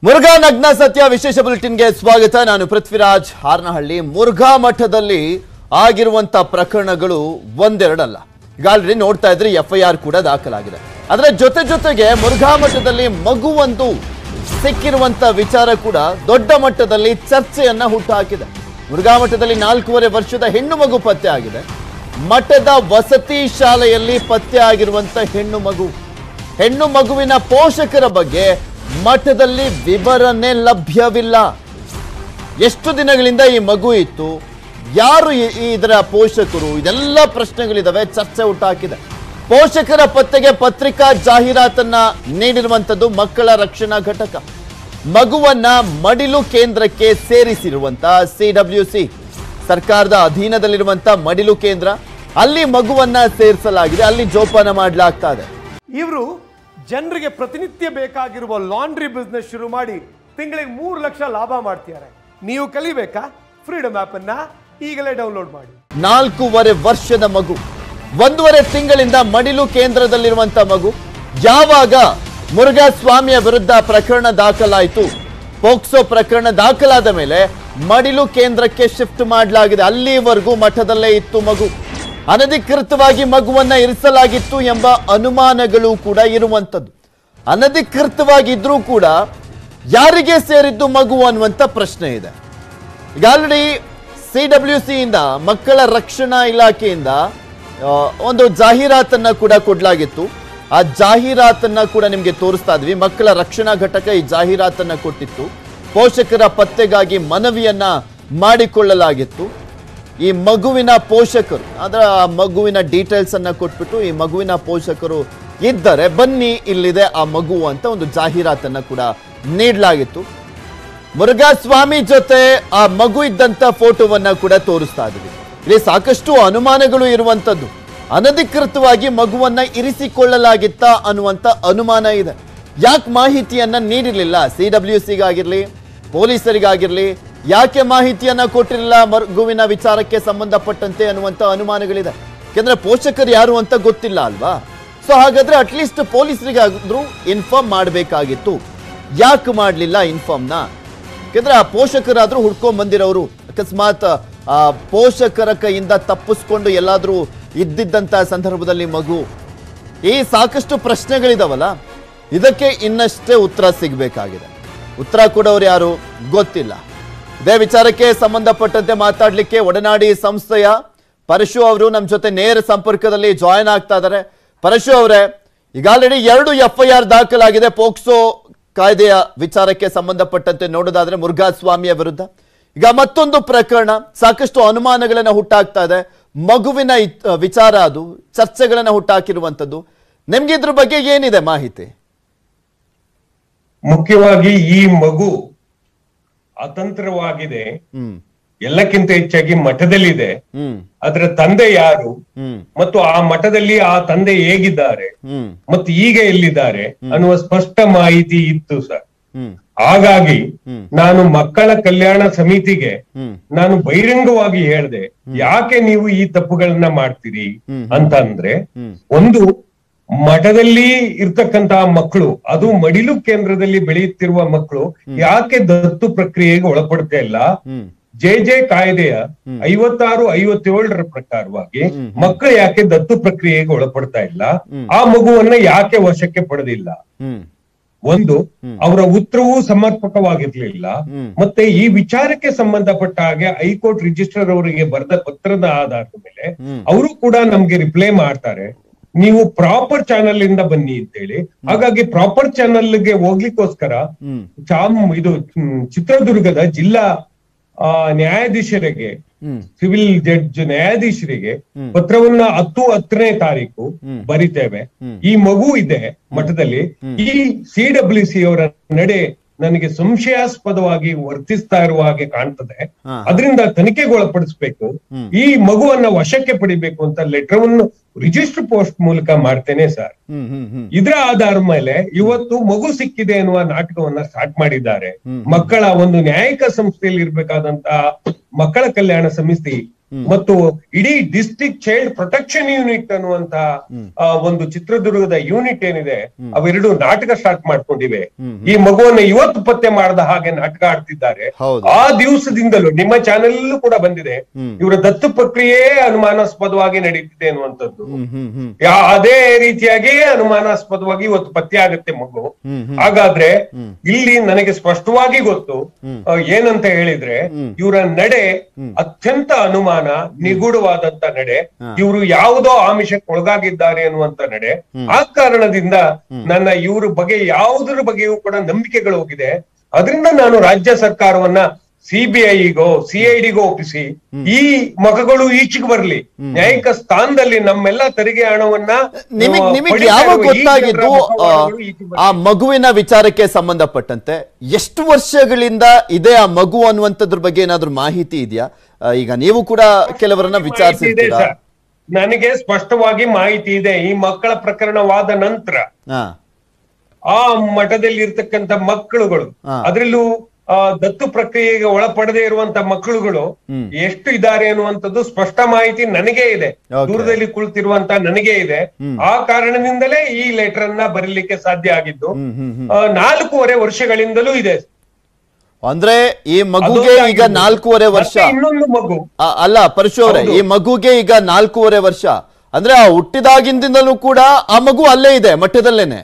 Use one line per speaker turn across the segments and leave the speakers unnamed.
ಮುರುಘಾ ನಗ್ನ ಸತ್ಯ ವಿಶೇಷ ಬುಲೆಟಿನ್ಗೆ ಸ್ವಾಗತ ನಾನು ಪೃಥ್ವಿರಾಜ್ ಹಾರನಹಳ್ಳಿ ಮುರುಘಾ ಮಠದಲ್ಲಿ ಆಗಿರುವಂತ ಪ್ರಕರಣಗಳು ಒಂದೆರಡಲ್ಲ ಈಗ ಆಲ್ರೆಡಿ ನೋಡ್ತಾ ಇದ್ರೆ ಎಫ್ ಐ ಆರ್ ಕೂಡ ದಾಖಲಾಗಿದೆ ಅದರ ಜೊತೆ ಜೊತೆಗೆ ಮುರುಘಾ ಮಠದಲ್ಲಿ ಮಗುವೊಂದು ಸಿಕ್ಕಿರುವಂತ ವಿಚಾರ ಕೂಡ ದೊಡ್ಡ ಮಟ್ಟದಲ್ಲಿ ಚರ್ಚೆಯನ್ನ ಹುಟ್ಟುಹಾಕಿದೆ ಮುರುಘಾ ಮಠದಲ್ಲಿ ನಾಲ್ಕೂವರೆ ವರ್ಷದ ಹೆಣ್ಣು ಮಗು ಪತ್ತೆ ಆಗಿದೆ ಮಠದ ವಸತಿ ಶಾಲೆಯಲ್ಲಿ ಪತ್ತೆ ಆಗಿರುವಂತ ಹೆಣ್ಣು ಮಗು ಹೆಣ್ಣು ಮಗುವಿನ ಪೋಷಕರ ಬಗ್ಗೆ ಮಠದಲ್ಲಿ ವಿವರಣೆ ಲಭ್ಯವಿಲ್ಲ ಎಷ್ಟು ದಿನಗಳಿಂದ ಈ ಮಗು ಇತ್ತು ಯಾರು ಈ- ಈ ಇದರ ಪೋಷಕರು ಇದೆಲ್ಲ ಪ್ರಶ್ನೆಗಳಿದಾವೆ ಚರ್ಚೆ ಹುಟ್ಟಾಕಿದೆ ಪೋಷಕರ ಪತ್ತೆಗೆ ಪತ್ರಿಕಾ ಜಾಹೀರಾತನ್ನ ನೀಡಿರುವಂತದ್ದು ಮಕ್ಕಳ ರಕ್ಷಣಾ ಘಟಕ ಮಗುವನ್ನ ಮಡಿಲು ಕೇಂದ್ರಕ್ಕೆ ಸೇರಿಸಿರುವಂತ ಸಿ ಡಬ್ಲ್ಯೂ ಸಿ ಸರ್ಕಾರದ ಅಧೀನದಲ್ಲಿರುವಂತ ಮಡಿಲು ಕೇಂದ್ರ ಅಲ್ಲಿ ಮಗುವನ್ನ ಸೇರಿಸಲಾಗಿದೆ ಅಲ್ಲಿ ಜೋಪಾನ ಮಾಡಲಾಗ್ತಾ ಇದೆ
ಇವರು ಜನರಿಗೆ ಪ್ರತಿನಿತ್ಯ ಬೇಕಾಗಿರುವ ಲಾಂಡ್ರಿ ಬಿಸ್ನೆಸ್ ಶುರು ಮಾಡಿ ತಿಂಗಳಿಗೆ ಮೂರು ಲಕ್ಷ ಲಾಭ ಮಾಡ್ತಿದ್ದಾರೆ ನೀವು ಕಲಿಬೇಕಾ ಫ್ರೀಡಮ್ ಆಪ್ ಅನ್ನ ಈಗಲೇ ಡೌನ್ಲೋಡ್ ಮಾಡಿ
ನಾಲ್ಕೂವರೆ ವರ್ಷದ ಮಗು ಒಂದೂವರೆ ತಿಂಗಳಿಂದ ಮಡಿಲು ಕೇಂದ್ರದಲ್ಲಿರುವಂತ ಮಗು ಯಾವಾಗ ಮುರುಘಾ ಸ್ವಾಮಿಯ ವಿರುದ್ಧ ಪ್ರಕರಣ ದಾಖಲಾಯಿತು ಪೋಕ್ಸೋ ಪ್ರಕರಣ ದಾಖಲಾದ ಮೇಲೆ ಮಡಿಲು ಕೇಂದ್ರಕ್ಕೆ ಶಿಫ್ಟ್ ಮಾಡಲಾಗಿದೆ ಅಲ್ಲಿವರೆಗೂ ಮಠದಲ್ಲೇ ಇತ್ತು ಮಗು ಅನಧಿಕೃತವಾಗಿ ಮಗುವನ್ನ ಇರಿಸಲಾಗಿತ್ತು ಎಂಬ ಅನುಮಾನಗಳು ಕೂಡ ಇರುವಂತದ್ದು ಅನಧಿಕೃತವಾಗಿದ್ರೂ ಕೂಡ ಯಾರಿಗೆ ಸೇರಿದ್ದು ಮಗು ಅನ್ನುವಂತ ಪ್ರಶ್ನೆ ಇದೆ ಈಗ ಆಲ್ರೆಡಿ ಸಿ ಡಬ್ಲ್ಯೂ ಸಿ ಇಂದ ಮಕ್ಕಳ ರಕ್ಷಣಾ ಇಲಾಖೆಯಿಂದ ಆ, ಒಂದು ಜಾಹೀರಾತನ್ನ ಕೂಡ ಕೊಡಲಾಗಿತ್ತು ಆ ಜಾಹೀರಾತನ್ನ ಕೂಡ ನಿಮಗೆ ತೋರಿಸ್ತಾ ಇದ್ವಿ ಮಕ್ಕಳ ರಕ್ಷಣಾ ಘಟಕ ಈ ಜಾಹೀರಾತನ್ನ ಕೊಟ್ಟಿತ್ತು ಪೋಷಕರ ಪತ್ತೆಗಾಗಿ ಮನವಿಯನ್ನ ಮಾಡಿಕೊಳ್ಳಲಾಗಿತ್ತು ಈ ಮಗುವಿನ ಪೋಷಕರು ಅದರ ಆ ಮಗುವಿನ ಡೀಟೇಲ್ಸ್ ಅನ್ನ ಕೊಟ್ಬಿಟ್ಟು ಈ ಮಗುವಿನ ಪೋಷಕರು ಇದ್ದರೆ ಬನ್ನಿ ಇಲ್ಲಿದೆ ಆ ಮಗು ಅಂತ ಒಂದು ಜಾಹೀರಾತನ್ನ ಕೂಡ ನೀಡಲಾಗಿತ್ತು ಮುರುಘಾ ಸ್ವಾಮಿ ಜೊತೆ ಆ ಮಗು ಇದ್ದಂತ ಫೋಟೋವನ್ನ ಕೂಡ ತೋರಿಸ್ತಾ ಇದ್ವಿ ಇಲ್ಲಿ ಸಾಕಷ್ಟು ಅನುಮಾನಗಳು ಇರುವಂತದ್ದು ಅನಧಿಕೃತವಾಗಿ ಮಗುವನ್ನ ಇರಿಸಿಕೊಳ್ಳಲಾಗಿತ್ತ ಅನ್ನುವಂತ ಅನುಮಾನ ಇದೆ ಯಾಕೆ ಮಾಹಿತಿಯನ್ನ ನೀಡಿರಲಿಲ್ಲ ಸಿ ಡಬ್ಲ್ಯೂ ಸಿಗಾಗಿರ್ಲಿ ಪೊಲೀಸರಿಗಾಗಿರ್ಲಿ ಯಾಕೆ ಮಾಹಿತಿಯನ್ನ ಕೊಟ್ಟಿರಲಿಲ್ಲ ಮಗುವಿನ ವಿಚಾರಕ್ಕೆ ಸಂಬಂಧಪಟ್ಟಂತೆ ಅನ್ನುವಂತ ಅನುಮಾನಗಳಿದೆ ಯಾಕಂದ್ರೆ ಪೋಷಕರು ಯಾರು ಅಂತ ಗೊತ್ತಿಲ್ಲ ಅಲ್ವಾ ಸೊ ಹಾಗಾದ್ರೆ ಅಟ್ಲೀಸ್ಟ್ ಪೊಲೀಸರಿಗಾದ್ರೂ ಇನ್ಫಾರ್ಮ್ ಮಾಡಬೇಕಾಗಿತ್ತು ಯಾಕೆ ಮಾಡಲಿಲ್ಲ ಇನ್ಫಾರ್ಮ್ನ ಯಾಕಂದ್ರೆ ಆ ಪೋಷಕರಾದ್ರೂ ಹುಡ್ಕೊಂಡ್ ಬಂದಿರೋರು ಅಕಸ್ಮಾತ್ ಆ ಪೋಷಕರ ಕೈಯಿಂದ ತಪ್ಪಿಸ್ಕೊಂಡು ಎಲ್ಲಾದ್ರೂ ಇದ್ದಿದ್ದಂತ ಸಂದರ್ಭದಲ್ಲಿ ಮಗು ಈ ಸಾಕಷ್ಟು ಪ್ರಶ್ನೆಗಳಿದಾವಲ್ಲ ಇದಕ್ಕೆ ಇನ್ನಷ್ಟೇ ಉತ್ತರ ಸಿಗಬೇಕಾಗಿದೆ ಉತ್ತರ ಕೊಡೋರು ಯಾರು ಗೊತ್ತಿಲ್ಲ ಇದೇ ವಿಚಾರಕ್ಕೆ ಸಂಬಂಧಪಟ್ಟಂತೆ ಮಾತಾಡ್ಲಿಕ್ಕೆ ಒಡನಾಡಿ ಸಂಸ್ಥೆಯ ಪರಶು ಅವರು ನಮ್ಮ ಜೊತೆ ನೇರ ಸಂಪರ್ಕದಲ್ಲಿ ಜಾಯಿನ್ ಆಗ್ತಾ ಇದ್ದಾರೆ ಪರಶು ಅವರೇ ಈಗ ಆಲ್ರೆಡಿ ಎರಡು ಎಫ್ ಐ ಆರ್ ದಾಖಲಾಗಿದೆ ಪೋಕ್ಸೋ ಕಾಯ್ದೆಯ ವಿಚಾರಕ್ಕೆ ಸಂಬಂಧಪಟ್ಟಂತೆ ನೋಡೋದಾದ್ರೆ ಮುರುಘಾ ಸ್ವಾಮಿಯ ವಿರುದ್ಧ ಈಗ ಮತ್ತೊಂದು ಪ್ರಕರಣ ಸಾಕಷ್ಟು ಅನುಮಾನಗಳನ್ನ ಹುಟ್ಟಾಕ್ತಾ ಇದೆ ಮಗುವಿನ ಇತ್- ವಿಚಾರ ಅದು ಚರ್ಚೆಗಳನ್ನ ಹುಟ್ಟಾಕಿರುವಂತದ್ದು ನಿಮ್ಗೆ ಇದ್ರ ಬಗ್ಗೆ ಏನಿದೆ ಮಾಹಿತಿ
ಮುಖ್ಯವಾಗಿ ಈ ಮಗು ಅತಂತ್ರವಾಗಿದೆ
ಹ್ಮ್
ಎಲ್ಲಕ್ಕಿಂತ ಹೆಚ್ಚಾಗಿ ಮಠದಲ್ಲಿದೆ
ಹ್ಮ್
ಅದರ ತಂದೆ ಯಾರು
ಹ್ಮ್
ಮತ್ತು ಆ ಮಠದಲ್ಲಿ ಆ ತಂದೆ ಹೇಗಿದ್ದಾರೆ
ಹ್ಮ್
ಮತ್ತು ಈಗ ಎಲ್ಲಿದ್ದಾರೆ ಅನ್ನುವ ಸ್ಪಷ್ಟ ಮಾಹಿತಿ ಇತ್ತು ಸರ್
ಹ್ಮ್
ಹಾಗಾಗಿ
ಹ್ಮ್.
ನಾನು ಮಕ್ಕಳ ಕಲ್ಯಾಣ ಸಮಿತಿಗೆ
ಹ್ಮ್
ನಾನು ಬಹಿರಂಗವಾಗಿ ಹೇಳ್ದೆ ಯಾಕೆ ನೀವು ಈ ತಪ್ಪುಗಳನ್ನ ಮಾಡ್ತೀರಿ
ಹ್ಮ್.
ಅಂತ ಅಂದ್ರೆ
ಹ್ಮ್.
ಒಂದು ಮಠದಲ್ಲಿ ಇರ್ತಕ್ಕಂತಹ ಮಕ್ಕಳು ಅದು ಮಡಿಲು ಕೇಂದ್ರದಲ್ಲಿ ಬೆಳೆಯುತ್ತಿರುವ ಮಕ್ಕಳು ಯಾಕೆ ದತ್ತು ಪ್ರಕ್ರಿಯೆಗೆ ಒಳಪಡ್ತಾ ಇಲ್ಲ
ಹ್ಮ್
ಜೆ ಜೆ ಕಾಯ್ದೆಯ ಐವತ್ತಾರು ಐವತ್ತೇಳರ ಪ್ರಕಾರವಾಗಿ ಮಕ್ಕಳು ಯಾಕೆ ದತ್ತು ಪ್ರಕ್ರಿಯೆಗೆ ಒಳಪಡ್ತಾ ಇಲ್ಲ ಆ ಮಗುವನ್ನ ಯಾಕೆ ವಶಕ್ಕೆ ಪಡೆದಿಲ್ಲ
ಹ್ಮ್
ಒಂದು ಅವರ ಉತ್ತರವೂ ಸಮರ್ಪಕವಾಗಿರ್ಲಿಲ್ಲ
ಹ್ಮ್.
ಮತ್ತೆ ಈ ವಿಚಾರಕ್ಕೆ ಸಂಬಂಧಪಟ್ಟ ಹಾಗೆ ಹೈಕೋರ್ಟ್ ರಿಜಿಸ್ಟರ್ ಅವರಿಗೆ ಬರೆದ ಪತ್ರದ ಆಧಾರದ ಮೇಲೆ
ಹ್ಮ್.
ಅವರು ಕೂಡ ನಮ್ಗೆ ರಿಪ್ಲೈ ಮಾಡ್ತಾರೆ ನೀವು ಪ್ರಾಪರ್ ಚಾನೆಲ್ ಇಂದ ಬನ್ನಿ ಅಂತೇಳಿ ಹಾಗಾಗಿ ಪ್ರಾಪರ್ ಚಾನೆಲ್ಗೆ ಹೋಗ್ಲಿಕ್ಕೋಸ್ಕರ
ಹ್ಮ್
ಚಾಮ್ ಇದು ಹ್ಮ್, ಚಿತ್ರದುರ್ಗದ ಜಿಲ್ಲಾ ಆ, ನ್ಯಾಯಾಧೀಶರಿಗೆ
ಹ್ಮ್
ಸಿವಿಲ್ ಜಡ್ಜ್ ನ್ಯಾಯಾಧೀಶರಿಗೆ
ಹ್ಮ್.
ಪತ್ರವನ್ನ ಹತ್ತು ಹತ್ತನೇ ತಾರೀಕು
ಹ್ಮ್.
ಬರಿತೇವೆ
ಹ್ಮ್.
ಈ ಮಗು ಇದೆ ಮಠದಲ್ಲಿ ಈ ಸಿ ಡಬ್ಲ್ಯೂ ಸಿ ಅವರ ನಡೆ ನನಗೆ ಸಂಶಯಾಸ್ಪದವಾಗಿ ವರ್ತಿಸ್ತಾ ಇರುವ ಹಾಗೆ ಕಾಣ್ತದೆ
ಹಾ.
ಅದರಿಂದ ತನಿಖೆಗೊಳಪಡಿಸ್ಬೇಕು
ಹ್ಮ್.
ಈ ಮಗುವನ್ನ ವಶಕ್ಕೆ ಪಡಿಬೇಕು ಅಂತ ಲೆಟರ್ವನ್ನು ರಿಜಿಸ್ಟರ್ ಪೋಸ್ಟ್ ಮೂಲಕ ಮಾಡ್ತೇನೆ ಸರ್
ಹ್ಮ್ ಹ್ಮ್ ಹ್ಮ್
ಇದರ ಆಧಾರದ ಮೇಲೆ ಇವತ್ತು ಮಗು ಸಿಕ್ಕಿದೆ ಎನ್ನುವ ನಾಟಕವನ್ನ ಸ್ಟಾರ್ಟ್ ಮಾಡಿದ್ದಾರೆ
ಹ್ಮ್.
ಮಕ್ಕಳ ಒಂದು ನ್ಯಾಯಿಕ ಸಂಸ್ಥೆಯಲ್ಲಿ ಇರ್ಬೇಕಾದಂತಹ ಮಕ್ಕಳ ಕಲ್ಯಾಣ ಸಮಿತಿ ಮತ್ತು ಇಡೀ ಡಿಸ್ಟ್ರಿಕ್ಟ್ ಚೈಲ್ಡ್ ಪ್ರೊಟೆಕ್ಷನ್ ಯೂನಿಟ್ ಅನ್ನುವಂತ ಆ, ಒಂದು ಚಿತ್ರದುರ್ಗದ ಯೂನಿಟ್ ಏನಿದೆ ಅವೆರಡು ನಾಟಕ ಸ್ಟಾರ್ಟ್ ಮಾಡ್ಕೊಂಡಿವೆ ಈ ಮಗುವನ್ನ ಇವತ್ತು ಪತ್ತೆ ಮಾಡದ ಹಾಗೆ ನಾಟಕ ಆಡ್ತಿದ್ದಾರೆ
ಹೌದು.
ಆ ದಿವಸದಿಂದಲೂ ನಿಮ್ಮ ಚಾನೆಲ್ ಕೂಡ ಬಂದಿದೆ ಇವರ ದತ್ತು ಪ್ರಕ್ರಿಯೆ ಅನುಮಾನಾಸ್ಪದವಾಗಿ ನಡೀತಿದೆ ಅನ್ನುವಂಥದ್ದು
ಹ್ಮ್ ಹ್ಮ್ ಹ್ಮ್
ಯಾ- ಅದೇ ರೀತಿಯಾಗಿ ಅನುಮಾನಾಸ್ಪದವಾಗಿ ಇವತ್ತು ಪತ್ತೆ ಆಗುತ್ತೆ ಮಗು ಹಾಗಾದ್ರೆ ಇಲ್ಲಿ ನನಗೆ ಸ್ಪಷ್ಟವಾಗಿ ಗೊತ್ತು ಆ, ಏನಂತ ಹೇಳಿದ್ರೆ ಇವರ ನಡೆ ಅತ್ಯಂತ ಅನುಮಾನ ನಿಗೂಢವಾದಂತ ನಡೆ ಇವರು ಯಾವುದೋ ಆಮಿಷಕ್ಕೆ ಒಳಗಾಗಿದ್ದಾರೆ ಅನ್ನುವಂತ ನಡೆ ಆ ಕಾರಣದಿಂದ ನನ್ನ ಇವ್ರ ಬಗ್ಗೆ ಯಾವುದರ ಬಗ್ಗೆಯೂ ಕೂಡ ನಂಬಿಕೆಗಳು ಹೋಗಿದೆ ಅದರಿಂದ ನಾನು ರಾಜ್ಯ ಸರ್ಕಾರವನ್ನ ಸಿಬಿಐಗೋ ಸಿಐಡಿಗೋ ಒಪ್ಪಿಸಿ ಈ ಮಗಗಳು ಈಚೆಗೆ ಬರ್ಲಿ ನ್ಯಾಯಿಕ ಸ್ಥಾನದಲ್ಲಿ ನಮ್ಮೆಲ್ಲ ತೆರಿಗೆ ಹಣವನ್ನ
ನಿಮಗ್
ಆ,
ನಿಮಗೆ
ಪಡಿತಾ
ಯಾವಾಗ
ಇರುವ ಈ
ಗೊತ್ತಾಗಿದ್ದು
ಜನರ
ಆ,
ಮಗಗಳು ಈಚೆಗೆ ಬರ್ಲಿ.
ಆ ಮಗುವಿನ ವಿಚಾರಕ್ಕೆ ಸಂಬಂಧಪಟ್ಟಂತೆ ಎಷ್ಟು ವರ್ಷಗಳಿಂದ ಇದೆ ಆ ಮಗು ಅನ್ನುವಂಥದ್ರ ಬಗ್ಗೆ ಏನಾದ್ರೂ ಮಾಹಿತಿ ಇದೆಯಾ ಆ, ಈಗ ನೀವು ಕೂಡ ಕೆಲವರನ್ನ
ಮಾಹಿತಿ ಇದೆ
ವಿಚಾರಿಸಿರ್ತೀರಾ
ಸರ್. ನನಗೆ ಸ್ಪಷ್ಟವಾಗಿ ಮಾಹಿತಿ ಇದೆ ಈ ಮಕ್ಕಳ ಪ್ರಕರಣವಾದ ನಂತರ
ಹಾ
ಆ ಮಠದಲ್ಲಿ ಇರ್ತಕ್ಕಂಥ ಮಕ್ಕಳುಗಳು
ಹಾ.
ಅದರಲ್ಲೂ ಆ, ದತ್ತು ಪ್ರಕ್ರಿಯೆಗೆ ಒಳಪಡದೆ ಇರುವಂತ ಮಕ್ಕಳುಗಳು ಎಷ್ಟು ಇದ್ದಾರೆ ಅನ್ನುವಂಥದ್ದು ಸ್ಪಷ್ಟ ಮಾಹಿತಿ ನನಗೆ ಇದೆ
Okay.
ದೂರದಲ್ಲಿ ಕುಳಿತಿರುವಂತ ನನಗೆ ಇದೆ ಆ ಕಾರಣದಿಂದಲೇ ಈ ಲೆಟರ್ ಅನ್ನ ಬರೀಲಿಕ್ಕೆ ಸಾಧ್ಯ ಆಗಿದ್ದು
ಹ್ಮ್ ಹ್ಮ್ ಹ್ಮ್
ಆ, ನಾಲ್ಕೂವರೆ ವರ್ಷಗಳಿಂದಲೂ ಇದೆ
ಅಂದ್ರೆ ಈ ಮಗುಗೆ ಈಗ
ಅದೊಂದಾಗಿದ್ದು.
ನಾಲ್ಕೂವರೆ ವರ್ಷ
ಮತ್ತೆ ಇನ್ನೊಂದು ಮಗು
ಆ, ಅಲ್ಲ ಪರಶು ಅವರೇ
ಹೌದು.
ಈ ಮಗುಗೆ ಈಗ ನಾಲ್ಕೂವರೆ ವರ್ಷ ಅಂದ್ರೆ ಆ ಹುಟ್ಟಿದಾಗಿಂದಲೂ ಕೂಡ ಆ ಮಗು ಅಲ್ಲೇ ಇದೆ ಮಠದಲ್ಲೇನೆ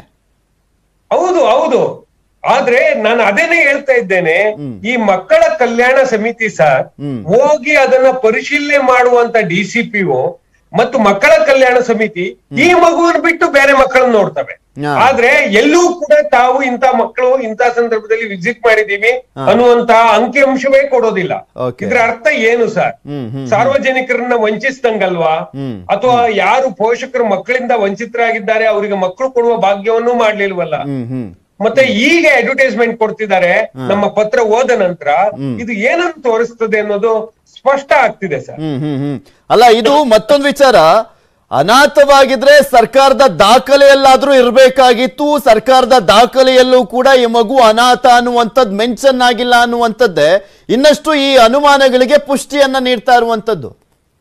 ಹೌದು ಹೌದು ಆದ್ರೆ ನಾನು ಅದೇನೆ ಹೇಳ್ತಾ ಇದ್ದೇನೆ ಈ ಮಕ್ಕಳ ಕಲ್ಯಾಣ ಸಮಿತಿ ಸರ್ ಹೋಗಿ ಅದನ್ನ ಪರಿಶೀಲನೆ ಮಾಡುವಂತ ಡಿ ಸಿ ಪಿ ಮತ್ತು ಮಕ್ಕಳ ಕಲ್ಯಾಣ ಸಮಿತಿ ಈ ಮಗುವನ್ನು ಬಿಟ್ಟು ಬೇರೆ ಮಕ್ಕಳನ್ನ ನೋಡ್ತವೆ
ಹಾ.
ಆದ್ರೆ ಎಲ್ಲೂ ಕೂಡ ತಾವು ಇಂತ ಮಕ್ಕಳು ಇಂತ ಸಂದರ್ಭದಲ್ಲಿ ವಿಸಿಟ್ ಮಾಡಿದೀವಿ ಅನ್ನುವಂತ ಅಂಕಿಅಂಶವೇ ಕೊಡೋದಿಲ್ಲ
Okay.
ಇದ್ರ ಅರ್ಥ ಏನು ಸರ್
ಹ್ಮ್, ಹ್ಮ್,
ಸಾರ್ವಜನಿಕರನ್ನ ವಂಚಿಸ್ದಂಗಲ್ವಾ
ಹ್ಮ್.
ಅಥವಾ ಯಾರು ಪೋಷಕರು ಮಕ್ಕಳಿಂದ ವಂಚಿತರಾಗಿದ್ದಾರೆ ಅವರಿಗೆ ಮಕ್ಕಳು ಕೊಡುವ ಭಾಗ್ಯವನ್ನೂ ಮಾಡ್ಲಿಲ್ವಲ್ಲ
ಹ್ಮ್ ಹ್ಮ್
ಮತ್ತೆ ಈಗ ಅಡ್ವರ್ಟೈಸ್ಮೆಂಟ್ ಕೊಡ್ತಿದ್ದಾರೆ ನಮ್ಮ ಪತ್ರ ಓದ ನಂತರ ಇದು ಏನನ್ನು ತೋರಿಸ್ತದೆ ಅನ್ನೋದು ಸ್ಪಷ್ಟ ಆಗ್ತಿದೆ ಸರ್
ಹ್ಮ್ ಹ್ಮ್ ಹ್ಮ್ ಅಲ್ಲ ಇದು ಮತ್ತೊಂದು ವಿಚಾರ ಅನಾಥವಾಗಿದ್ರೆ ಸರ್ಕಾರದ ದಾಖಲೆಯಲ್ಲಾದ್ರೂ ಇರಬೇಕಾಗಿತ್ತು ಸರ್ಕಾರದ ದಾಖಲೆಯಲ್ಲೂ ಕೂಡ ಈ ಮಗು ಅನಾಥ ಅನ್ನುವಂಥದ್ದು ಮೆನ್ಷನ್ ಆಗಿಲ್ಲ ಅನ್ನುವಂಥದ್ದೇ ಇನ್ನಷ್ಟು ಈ ಅನುಮಾನಗಳಿಗೆ ಪುಷ್ಟಿಯನ್ನ ನೀಡ್ತಾ ಇರುವಂತದ್ದು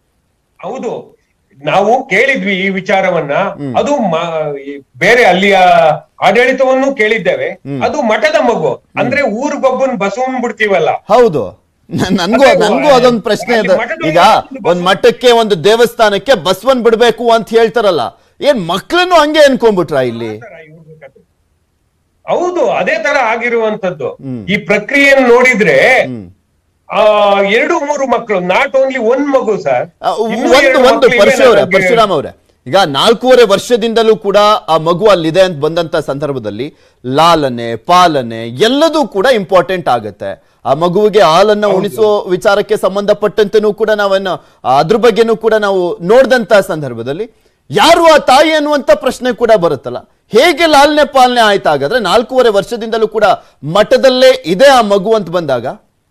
ಹೌದು ನಾವು ಕೇಳಿದ್ವಿ ಈ ವಿಚಾರವನ್ನ ಅದು ಮ- ಈ ಬೇರೆ ಅಲ್ಲಿಯ ಆಡಳಿತವನ್ನು ಕೇಳಿದ್ದೇವೆ ಅದು ಮಠದ ಮಗು ಅಂದ್ರೆ ಊರಿಗೊಬ್ಬನ್ ಬಸವನ್ ಬಿಡ್ತೀವಲ್ಲ
ಹೌದು ನ- ನನ್ಗೂ
ಅದೇ
ನನ್ಗೂ ಅದೊಂದು ಪ್ರಶ್ನೆ
ಅಲ್ಲಿ
ಇದೆ
ಮಠದಲ್ಲಿ
ಈಗ
ಒಂದು
ಒಂದ್ ಮಠಕ್ಕೆ ಒಂದು ದೇವಸ್ಥಾನಕ್ಕೆ ಬಸವನ್ ಬಿಡ್ಬೇಕು ಅಂತ ಹೇಳ್ತಾರಲ್ಲ ಏನ್ ಮಕ್ಳನ್ನು ಹಂಗೆ ಅನ್ಕೊಂಡ್ಬಿಟ್ರ ಇಲ್ಲಿ
ಹೌದು ಅದೇ ತರ ಆಗಿರುವಂತದ್ದು ಈ ಪ್ರಕ್ರಿಯೆಯನ್ನು ನೋಡಿದ್ರೆ ಆ ಎರಡು ಮೂರು ಮಕ್ಕಳು ನಾಟ್ ಓನ್ಲಿ ಒಂದ್ ಮಗು ಸರ್
ಆ, ಒಂದು ಒಂದು ಪರಶು ಅವರೇ ಪರಶುರಾಮ್ ಅವರೇ ಈಗ ನಾಲ್ಕೂವರೆ ವರ್ಷದಿಂದಲೂ ಕೂಡ ಆ ಮಗು ಅಲ್ಲಿದೆ ಅಂತ ಬಂದಂತ ಸಂದರ್ಭದಲ್ಲಿ ಲಾಲನೆ ಪಾಲನೆ ಎಲ್ಲದೂ ಕೂಡ ಇಂಪಾರ್ಟೆಂಟ್ ಆಗುತ್ತೆ ಆ ಮಗುವಿಗೆ ಹಾಲನ್ನ ಉಣಿಸೋ ವಿಚಾರಕ್ಕೆ ಸಂಬಂಧಪಟ್ಟಂತೆನೂ ಕೂಡ ನಾವನ್ನ ಅದ್ರ ಬಗ್ಗೆನೂ ಕೂಡ ನಾವು ನೋಡಿದಂತ ಸಂದರ್ಭದಲ್ಲಿ ಯಾರು ಆ ತಾಯಿ ಅನ್ನುವಂತ ಪ್ರಶ್ನೆ ಕೂಡ ಬರುತ್ತಲ್ಲ ಹೇಗೆ ಲಾಲನೆ ಪಾಲನೆ ಆಯ್ತಾಗಾದ್ರೆ ನಾಲ್ಕೂವರೆ ವರ್ಷದಿಂದಲೂ ಕೂಡ ಮಠದಲ್ಲೇ ಇದೆ ಆ ಮಗು ಅಂತ ಬಂದಾಗ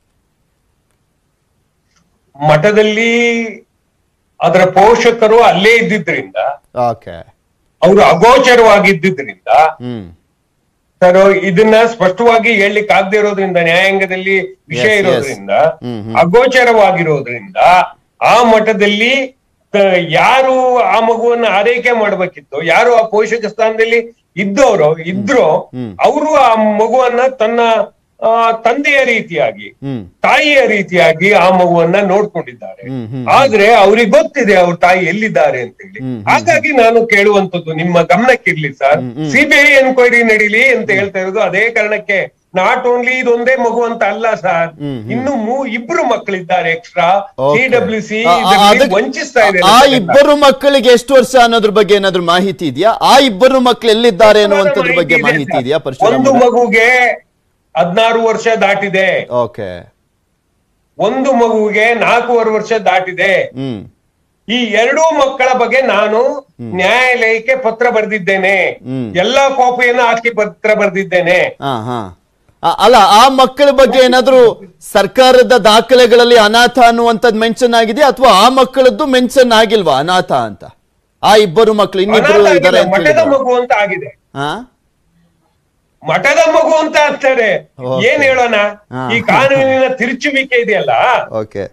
ಮಠದಲ್ಲಿ ಅದರ ಪೋಷಕರು ಅಲ್ಲೇ ಇದ್ದಿದ್ರಿಂದ
ಓಕೆ
ಅವರು ಅಗೋಚರವಾಗಿದ್ದರಿಂದ
ಹ್ಮ್
ಸರ್ ಇದನ್ನ ಸ್ಪಷ್ಟವಾಗಿ ಹೇಳಲಿಕ್ಕೆ ಆಗದೆ ಇರೋದ್ರಿಂದ ನ್ಯಾಯಾಂಗದಲ್ಲಿ ವಿಷಯ
Yes, yes.
ಇರೋದ್ರಿಂದ
ಹ್ಮ್, ಹ್ಮ್.
ಅಗೋಚರವಾಗಿರೋದ್ರಿಂದ ಆ ಮಠದಲ್ಲಿ ತ- ಯಾರು ಆ ಮಗುವನ್ನ ಆರೈಕೆ ಮಾಡ್ಬೇಕಿತ್ತು ಯಾರು ಆ ಪೋಷಕ ಸ್ಥಾನದಲ್ಲಿ ಇದ್ದವರು ಇದ್ರು ಅವರು ಆ ಮಗುವನ್ನ ತನ್ನ ಆ, ತಂದೆಯ ರೀತಿಯಾಗಿ
ಹ್ಮ್
ತಾಯಿಯ ರೀತಿಯಾಗಿ ಆ ಮಗುವನ್ನ ನೋಡ್ಕೊಂಡಿದ್ದಾರೆ
ಹ್ಮ್, ಹ್ಮ್,
ಆದ್ರೆ ಅವ್ರಿಗೆ ಗೊತ್ತಿದೆ ಅವ್ರ ತಾಯಿ ಎಲ್ಲಿದ್ದಾರೆ ಅಂತ ಹೇಳಿ ಹಾಗಾಗಿ ನಾನು ಕೇಳುವಂತದ್ದು ನಿಮ್ಮ ಗಮನಕ್ಕಿರ್ಲಿ ಸರ್ ಸಿಬಿಐ ಎನ್ಕ್ವೈರಿ ನಡೀಲಿ ಅಂತ ಹೇಳ್ತಾ ಇರೋದು ಅದೇ ಕಾರಣಕ್ಕೆ ನಾಟ್ ಓನ್ಲಿ ಇದೊಂದೇ ಮಗು ಅಂತ ಅಲ್ಲ ಸರ್ ಇನ್ನು ಮೂ ಇಬ್ರು ಮಕ್ಕಳಿದ್ದಾರೆ extra C
Okay.
W C
ಆ- ಆ- ಅದಕ್ಕೆ-
ವಂಚಿಸ್ತಾ ಇದೆ
ಆ ಇಬ್ಬರು ಮಕ್ಕಳಿಗೆ ಎಷ್ಟು ವರ್ಷ ಅನ್ನೋದ್ರ ಬಗ್ಗೆ ಏನಾದ್ರು ಮಾಹಿತಿ ಇದೆಯಾ ಆ ಇಬ್ಬರು ಮಕ್ಕಳು ಎಲ್ಲಿದ್ದಾರೆ ಅನ್ನುವಂಥದ್ರ ಬಗ್ಗೆ ಮಾಹಿತಿ ಇದೆಯಾ ಪರಶುರಾಮ್
ಒಂದು ಮಗುಗೆ ಹದ್ನಾರು ವರ್ಷ ದಾಟಿದೆ
ಓಕೆ
ಒಂದು ಮಗುವಿಗೆ ನಾಲ್ಕೂವರೆ ವರ್ಷ ದಾಟಿದೆ
ಹ್ಮ್
ಈ ಎರಡೂ ಮಕ್ಕಳ ಬಗ್ಗೆ ನಾನು ನ್ಯಾಯಾಲಯಕ್ಕೆ ಪತ್ರ ಬರೆದಿದ್ದೇನೆ
ಹ್ಮ್.
ಎಲ್ಲಾ ಕಾಪಿಯನ್ನು ಹಾಕಿ ಪತ್ರ ಬರೆದಿದ್ದೇನೆ
ಹಾ ಹಾ ಆ- ಅಲ್ಲ ಆ ಮಕ್ಕಳ ಬಗ್ಗೆ ಏನಾದ್ರು ಸರ್ಕಾರದ ದಾಖಲೆಗಳಲ್ಲಿ ಅನಾಥ ಅನ್ನುವಂಥದ್ದು ಮೆನ್ಷನ್ ಆಗಿದೆಯಾ ಅಥವಾ ಆ ಮಕ್ಕಳದ್ದು ಮೆನ್ಷನ್ ಆಗಿಲ್ವಾ ಅನಾಥ ಅಂತ ಆ ಇಬ್ಬರು ಮಕ್ಕಳು ಇನ್ನಿಬ್ರು
ಅನಾಥ
ಇದಾರೆ
ಆಗಿಲ್ಲ,
ಅಂತ
ಮಠದ
ಹೇಳಿದ್ರು.
ಮಗು ಅಂತ ಆಗಿದೆ
ಹಾ
ಮಠದ ಮಗು ಅಂತ ಅಂತಾರೆ
Okay.
ಏನ್ ಹೇಳೋಣ
ಹಾ.
ಈ ಕಾನೂನಿನ ತಿರುಚುವಿಕೆ ಇದೆಯಲ್ಲ
ಓಕೆ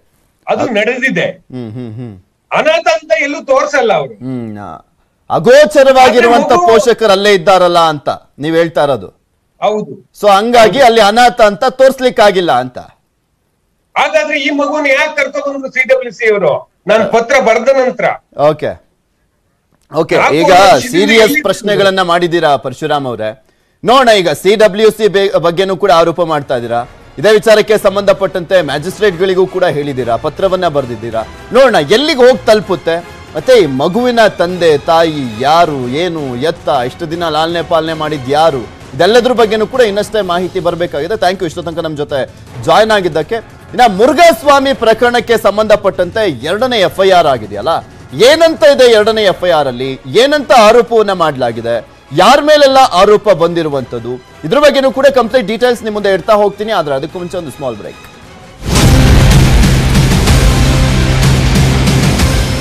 ಅದು ನಡೆದಿದೆ
ಹ್ಮ್ ಹ್ಮ್ ಹ್ಮ್
ಅನಾಥ ಅಂತ ಎಲ್ಲೂ ತೋರ್ಸಲ್ಲ ಅವರು
ಹ್ಮ್ ಆ, ಅಗೋಚರವಾಗಿರುವಂತ
ಆದ್ರೆ ಮಗು-
ಪೋಷಕರು ಅಲ್ಲೇ ಇದ್ದಾರಲ್ಲ ಅಂತ ನೀವ್ ಹೇಳ್ತಾ ಇರೋದು
ಹೌದು
ಸೊ ಹಂಗಾಗಿ ಅಲ್ಲಿ ಅನಾಥ ಅಂತ ತೋರ್ಸ್ಲಿಕ್ಕಾಗಿಲ್ಲ ಅಂತ
ಹಾಗಾದ್ರೆ ಈ ಮಗುನ ಯಾಕೆ ಕರ್ಕೊಂಡ್ಬಂದ್ರು ಸಿ ಡಬ್ಲ್ಯೂ ಸಿ ಅವರು ನಾನು ಪತ್ರ ಬರೆದ ನಂತರ
ಓಕೆ ಓಕೆ
ಯಾಕೋ
ಈಗ
ಶಿಬಿರ
ಸೀರಿಯಸ್
ಎಲ್ಲಿ
ಪ್ರಶ್ನೆಗಳನ್ನ ಮಾಡಿದ್ದೀರಾ ಪರಶುರಾಮ್ ಅವರೇ ನೋಡೋಣ ಈಗ ಸಿ ಡಬ್ಲ್ಯೂ ಸಿ ಬಗ್ಗೆನೂ ಕೂಡ ಆರೋಪ ಮಾಡ್ತಾ ಇದ್ದೀರಾ ಇದೇ ವಿಚಾರಕ್ಕೆ ಸಂಬಂಧಪಟ್ಟಂತೆ ಮ್ಯಾಜಿಸ್ಟ್ರೇಟ್ ಗಳಿಗೂ ಕೂಡ ಹೇಳಿದ್ದೀರಾ ಪತ್ರವನ್ನ ಬರೆದಿದ್ದೀರಾ ನೋಡೋಣ ಎಲ್ಲಿಗೆ ಹೋಗಿ ತಲುಪುತ್ತೆ ಮತ್ತೆ ಈ ಮಗುವಿನ ತಂದೆ ತಾಯಿ ಯಾರು ಏನು ಎತ್ತ ಇಷ್ಟು ದಿನ ಲಾಲನೆ ಪಾಲನೆ ಮಾಡಿದ್ ಯಾರು ಇದೆಲ್ಲದ್ರ ಬಗ್ಗೆನೂ ಕೂಡ ಇನ್ನಷ್ಟೇ ಮಾಹಿತಿ ಬರಬೇಕಾಗಿದೆ ಥ್ಯಾಂಕ್ ಯು ಇಷ್ಟು ತನಕ ನಮ್ಮ ಜೊತೆ ಜಾಯ್ನ್ ಆಗಿದ್ದಕ್ಕೆ ಇನ್ನ ಮುರುಘಾಸ್ವಾಮಿ ಪ್ರಕರಣಕ್ಕೆ ಸಂಬಂಧಪಟ್ಟಂತೆ ಎರಡನೇ ಎಫ್ ಐ ಆರ್ ಆಗಿದೆಯಲ್ಲ ಏನಂತ ಇದೆ ಎರಡನೇ ಎಫ್ ಐ ಆರ್ ಅಲ್ಲಿ ಏನಂತ ಆರೋಪವನ್ನ ಮಾಡಲಾಗಿದೆ ಯಾರ ಮೇಲೆಲ್ಲ ಆರೋಪ ಬಂದಿರುವಂತದ್ದು ಇದ್ರ ಬಗ್ಗೆನೂ ಕೂಡ ಕಂಪ್ಲೀಟ್ ಡೀಟೇಲ್ಸ್ ನಿಮ್ಮ ಮುಂದೆ ಇಡ್ತಾ ಹೋಗ್ತೀನಿ ಆದ್ರೆ ಅದಕ್ಕೂ ಮುಂಚೆ ಒಂದು ಸ್ಮಾಲ್ ಬ್ರೇಕ್